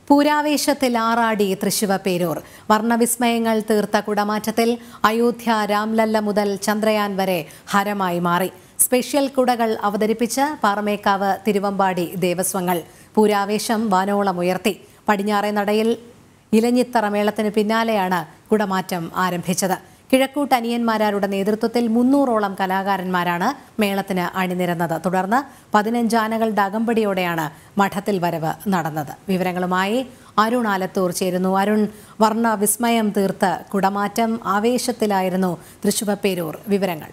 പൂരാവേശത്തിൽ ആറാടി തൃശുവ പേരൂർ വർണ്ണവിസ്മയങ്ങൾ തീർത്ത കുടമാറ്റത്തിൽ അയോധ്യ രാംലല്ല മുതൽ ചന്ദ്രയാൻ വരെ ഹരമായി മാറി സ്പെഷ്യൽ കുടകൾ അവതരിപ്പിച്ച് പാറമേക്കാവ് തിരുവമ്പാടി ദേവസ്വങ്ങൾ പൂരാവേശം വാനോളം ഉയർത്തി പടിഞ്ഞാറേ നടയിൽ ഇലഞ്ഞിത്തറ മേളത്തിന് പിന്നാലെയാണ് കുടമാറ്റം ആരംഭിച്ചത് കിഴക്കൂട്ട് അനിയന്മാരാരുടെ നേതൃത്വത്തിൽ മുന്നൂറോളം കലാകാരന്മാരാണ് മേളത്തിന് അണിനിരന്നത് തുടർന്ന് പതിനഞ്ച് ആനകളുടെ അകമ്പടിയോടെയാണ് മഠത്തിൽ വരവ് നടന്നത് വിവരങ്ങളുമായി അരുൺ ആലത്തൂർ ചേരുന്നു അരുൺ വർണ്ണ വിസ്മയം തീർത്ത് കുടമാറ്റം ആവേശത്തിലായിരുന്നു തൃശുവപ്പേരൂർ വിവരങ്ങൾ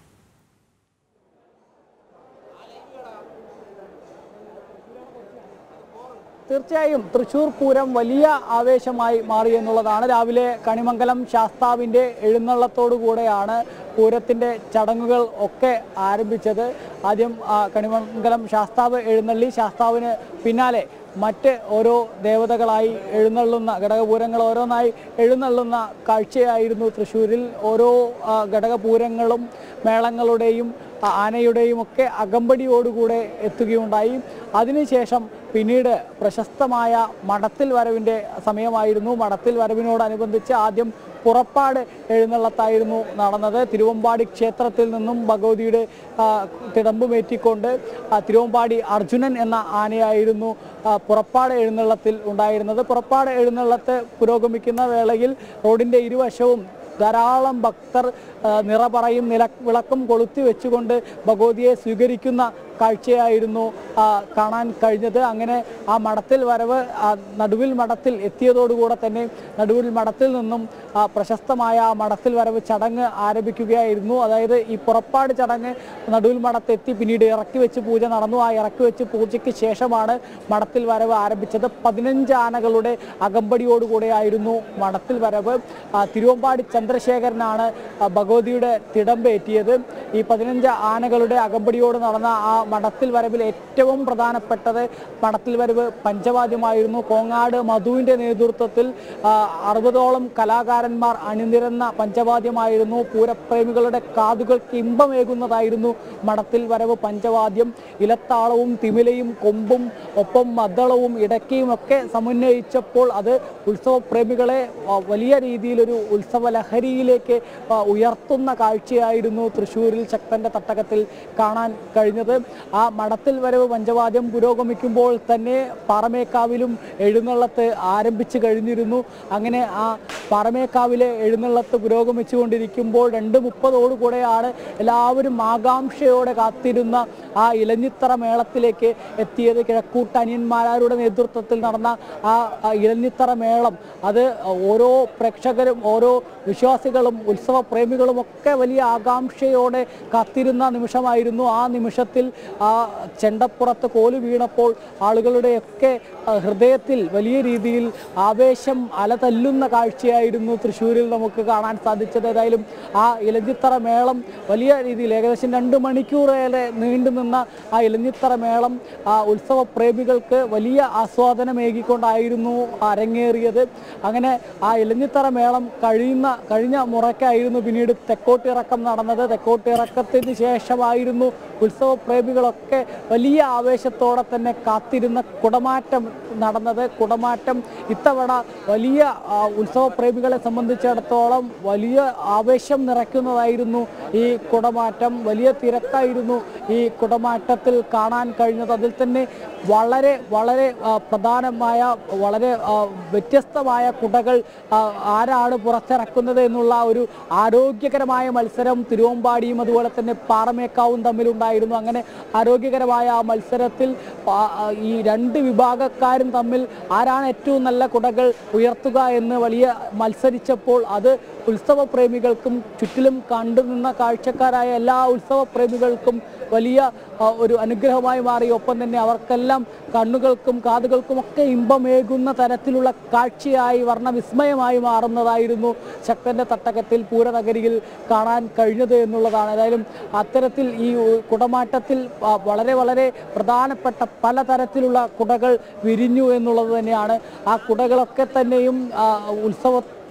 തീർച്ചയായും തൃശൂർ പൂരം വലിയ ആവേശമായി മാറി എന്നുള്ളതാണ് രാവിലെ കണിമംഗലം ശാസ്താവിൻ്റെ എഴുന്നള്ളത്തോടു കൂടെയാണ് പൂരത്തിൻ്റെ ചടങ്ങുകൾ ഒക്കെ ആരംഭിച്ചത് ആദ്യം ആ, കണിമംഗലം ശാസ്താവ് എഴുന്നള്ളി ശാസ്താവിന് പിന്നാലെ മറ്റ് ഓരോ ദേവതകളായി എഴുന്നള്ളുന്ന ഘടകപൂരങ്ങൾ ഓരോന്നായി എഴുന്നള്ളുന്ന കാഴ്ചയായിരുന്നു തൃശ്ശൂരിൽ ഓരോ ആ, ഘടകപൂരങ്ങളും മേളങ്ങളുടെയും ആ, ആനയുടെയും ഒക്കെ അകമ്പടിയോടുകൂടെ എത്തുകയുണ്ടായി അതിനുശേഷം പിന്നീട് പ്രശസ്തമായ മടത്തിൽ വരവിൻ്റെ സമയമായിരുന്നു മടത്തിൽ വരവിനോടനുബന്ധിച്ച് ആദ്യം പുറപ്പാട് എഴുന്നള്ളത്തായിരുന്നു നടന്നത് തിരുവമ്പാടി ക്ഷേത്രത്തിൽ നിന്നും ഭഗവതിയുടെ ആ, തിടമ്പുമേറ്റിക്കൊണ്ട് ആ, തിരുവമ്പാടി അർജുനൻ എന്ന ആനയായിരുന്നു ആ, പുറപ്പാട് എഴുന്നള്ളത്തിൽ ഉണ്ടായിരുന്നത് പുറപ്പാട് എഴുന്നള്ളത്ത് പുരോഗമിക്കുന്ന വേളയിൽ റോഡിൻ്റെ ഇരുവശവും ധാരാളം ഭക്തർ ആ, നിറപറയും നില വിളക്കും കൊളുത്തി വെച്ചുകൊണ്ട് ഭഗവതിയെ സ്വീകരിക്കുന്ന കാഴ്ചയായിരുന്നു ആ, കാണാൻ കഴിഞ്ഞത് അങ്ങനെ ആ മഠത്തിൽ വരവ് ആ, നടുവിൽ മഠത്തിൽ എത്തിയതോടുകൂടെ തന്നെ നടുവിൽ മഠത്തിൽ നിന്നും ആ, പ്രശസ്തമായ ആ മഠത്തിൽ വരവ് ചടങ്ങ് ആരംഭിക്കുകയായിരുന്നു അതായത് ഈ പുറപ്പാട് ചടങ്ങ് നടുവിൽ മഠത്തെത്തി പിന്നീട് ഇറക്കി വെച്ച് പൂജ നടന്നു ആ ഇറക്കി വെച്ച് പൂജയ്ക്ക് ശേഷമാണ് മഠത്തിൽ വരവ് ആരംഭിച്ചത് പതിനഞ്ച് ആനകളുടെ അകമ്പടിയോടുകൂടെയായിരുന്നു മഠത്തിൽ വരവ് ആ, തിരുവമ്പാടി ചന്ദ്രശേഖരനാണ് ആ, ഭഗവതിയുടെ തിടമ്പേറ്റിയത് ഈ പതിനഞ്ച് ആനകളുടെ അകമ്പടിയോട് നടന്ന ആ മഠത്തിൽ വരവിൽ ഏറ്റവും പ്രധാനപ്പെട്ടത് മഠത്തിൽ വരവ് പഞ്ചവാദ്യമായിരുന്നു കോങ്ങാട് മധുവിൻ്റെ നേതൃത്വത്തിൽ ആ, അറുപതോളം കലാകാരന്മാർ അണിനിരന്ന പഞ്ചവാദ്യമായിരുന്നു പൂരപ്രേമികളുടെ കാതുകൾക്ക് ഇമ്പമേകുന്നതായിരുന്നു മഠത്തിൽ വരവ് പഞ്ചവാദ്യം ഇലത്താളവും തിമിലയും കൊമ്പും ഒപ്പം മദ്ദളവും ഇടയ്ക്കയും ഒക്കെ സമന്വയിച്ചപ്പോൾ അത് ഉത്സവപ്രേമികളെ ആ, വലിയ രീതിയിലൊരു ഉത്സവ ലഹരിയിലേക്ക് ആ, ഉയർത്തുന്ന കാഴ്ചയായിരുന്നു തൃശ്ശൂരിൽ ശക്തന്റെ തട്ടകത്തിൽ കാണാൻ കഴിഞ്ഞത് ആ മഠത്തിൽ വരവ് പഞ്ചവാദ്യം പുരോഗമിക്കുമ്പോൾ തന്നെ പാറമേക്കാവിലും എഴുന്നള്ളത്ത് ആരംഭിച്ചു കഴിഞ്ഞിരുന്നു അങ്ങനെ ആ പാറമേക്കാവിലെ എഴുന്നള്ളത്ത് പുരോഗമിച്ചുകൊണ്ടിരിക്കുമ്പോൾ രണ്ട് മുപ്പതോടുകൂടെയാണ് എല്ലാവരും ആകാംക്ഷയോടെ കാത്തിരുന്ന ആ ഇലഞ്ഞിത്തറ മേളത്തിലേക്ക് എത്തിയത് കിഴക്കൂട്ട് അനിയന്മാരുടെ നേതൃത്വത്തിൽ നടന്ന ആ ആ ഇലഞ്ഞിത്തറ മേളം അത് ഓരോ പ്രേക്ഷകരും ഓരോ വിശ്വാസികളും ഉത്സവ പ്രേമികളും ഒക്കെ വലിയ ആകാംക്ഷയോടെ കാത്തിരുന്ന നിമിഷമായിരുന്നു ആ നിമിഷത്തിൽ ആ ചെണ്ടപ്പുറത്ത് കോല് വീണപ്പോൾ ആളുകളുടെയൊക്കെ ആ, ഹൃദയത്തിൽ വലിയ രീതിയിൽ ആവേശം അലതല്ലുന്ന കാഴ്ചയായിരുന്നു തൃശ്ശൂരിൽ നമുക്ക് കാണാൻ സാധിച്ചത് ഏതായാലും ആ ഇലഞ്ഞിത്തറ മേളം വലിയ രീതിയിൽ ഏകദേശം രണ്ട് മണിക്കൂറേറെ നീണ്ടു നിന്ന ആ ഇലഞ്ഞിത്തറ മേളം ആ ഉത്സവ പ്രേമികൾക്ക് വലിയ ആസ്വാദനമേകിക്കൊണ്ടായിരുന്നു അരങ്ങേറിയത് അങ്ങനെ ആ ഇലഞ്ഞിത്തറ മേളം കഴിയുന്ന കഴിഞ്ഞ മുറയ്ക്കായിരുന്നു പിന്നീട് തെക്കോട്ടിറക്കം നടന്നത് തെക്കോട്ടിറക്കത്തിന് ശേഷമായിരുന്നു ഉത്സവ പ്രേമികളൊക്കെ വലിയ ആവേശത്തോടെ തന്നെ കാത്തിരുന്ന കുടമാറ്റം നടന്നത് കുടമാറ്റം ഇത്തവണ വലിയ ആ, ഉത്സവ പ്രേമികളെ സംബന്ധിച്ചിടത്തോളം വലിയ ആവേശം നിറയ്ക്കുന്നതായിരുന്നു ഈ കുടമാറ്റം വലിയ തിരക്കായിരുന്നു ഈ കുടമാറ്റത്തിൽ കാണാൻ കഴിഞ്ഞത് അതിൽ തന്നെ വളരെ വളരെ ആ, പ്രധാനമായ വളരെ ആ, വ്യത്യസ്തമായ കുടകൾ ആ, ആരാണ് പുറത്തിറക്കുന്നത് എന്നുള്ള ഒരു ആരോഗ്യകരമായ മത്സരം തിരുവമ്പാടിയും അതുപോലെ തന്നെ പാറമേക്കാവും തമ്മിലുണ്ടായിരുന്നു അങ്ങനെ ആരോഗ്യകരമായ ആ മത്സരത്തിൽ ആ, ആ, ഈ രണ്ട് വിഭാഗക്കാരും തമ്മിൽ ആരാണ് ഏറ്റവും നല്ല കുടകൾ ഉയർത്തുക എന്ന് വലിയ മത്സരിച്ചപ്പോൾ അത് ഉത്സവ പ്രേമികൾക്കും ചുറ്റിലും കണ്ടുനിന്ന കാഴ്ചക്കാരായ എല്ലാ ഉത്സവ പ്രേമികൾക്കും വലിയ ആ, ഒരു അനുഗ്രഹമായി മാറി ഒപ്പം തന്നെ അവർക്കെല്ലാം കണ്ണുകൾക്കും കാതുകൾക്കും ഒക്കെ ഇമ്പമേകുന്ന തരത്തിലുള്ള കാഴ്ചയായി വർണ്ണവിസ്മയമായി മാറുന്നതായിരുന്നു ശക്തന്റെ തട്ടകത്തിൽ പൂരനഗരിയിൽ കാണാൻ കഴിഞ്ഞത് എന്നുള്ളതാണ് ഏതായാലും അത്തരത്തിൽ ഈ ഉ- കുടമാറ്റത്തിൽ ആ, വളരെ വളരെ പ്രധാനപ്പെട്ട പലതരത്തിലുള്ള കുടകൾ വിരിഞ്ഞു എന്നുള്ളത് തന്നെയാണ് ആ കുടകളൊക്കെ തന്നെയും ആ, ഉത്സവ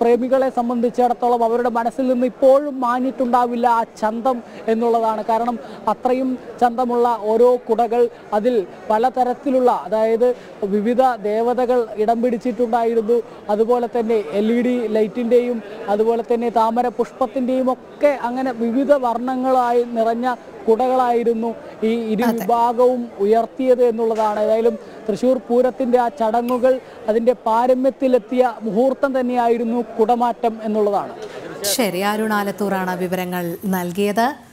പ്രേമികളെ സംബന്ധിച്ചിടത്തോളം അവരുടെ മനസ്സിൽ നിന്ന് ഇപ്പോഴും മാഞ്ഞിട്ടുണ്ടാവില്ല ആ ചന്തം എന്നുള്ളതാണ് കാരണം അത്രയും ചന്തമുള്ള ഓരോ കുടകൾ അതിൽ പലതരത്തിലുള്ള അതായത് വിവിധ ദേവതകൾ ഇടം പിടിച്ചിട്ടുണ്ടായിരുന്നു അതുപോലെ തന്നെ എൽ ഇ ഡി ലൈറ്റിൻ്റെയും അതുപോലെ തന്നെ താമര പുഷ്പത്തിൻ്റെയും ഒക്കെ അങ്ങനെ വിവിധ വർണ്ണങ്ങളായി നിറഞ്ഞ കുടകളായിരുന്നു ഈ ഇരു വിഭാഗവും ഉയർത്തിയത് എന്നുള്ളതാണ് ഏതായാലും തൃശ്ശൂർ പൂരത്തിൻ്റെ ആ ചടങ്ങുകൾ അതിൻ്റെ പാരമ്യത്തിലെത്തിയ മുഹൂർത്തം തന്നെയായിരുന്നു കുടമാറ്റം എന്നുള്ളതാണ് ശരി അരുണാലത്തൂറാണ് വിവരങ്ങൾ നൽകിയത്